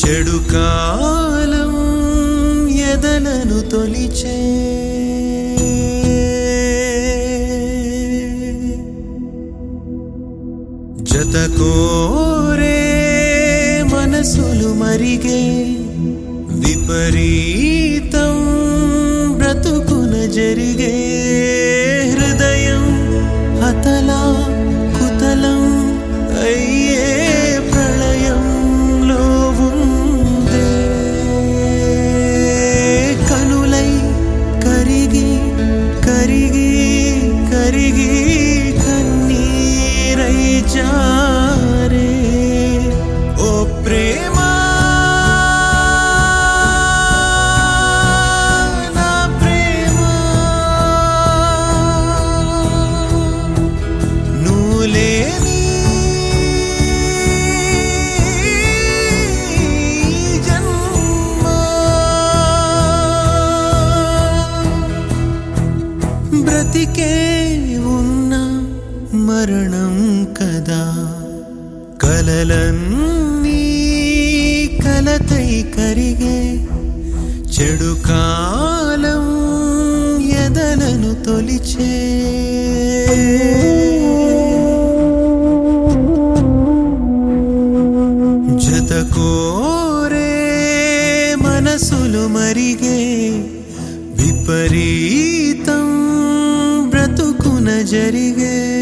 చెడు కాలం ఎదలను తొలిచే జత కోరే మనసులు మరిగే విపరీతం బ్రతుకున జరిగే హృదయం హతలా కుతలం అయ్యే ప్రళయంలో ఉందే కనులై కరిగి కరిగి కరిగి కన్నీరై జారే ఓ ప్రేమా నా ప్రేమా నువ్వు లేని జన్మ బ్రతికే ఉన్న మరణం కదా కలలన్నీ కలతై కరిగే చెడు కాలం ఎదలను తొలిచే జత కోరే మనసులు మరిగే విపరీతం బ్రతుకున జరిగే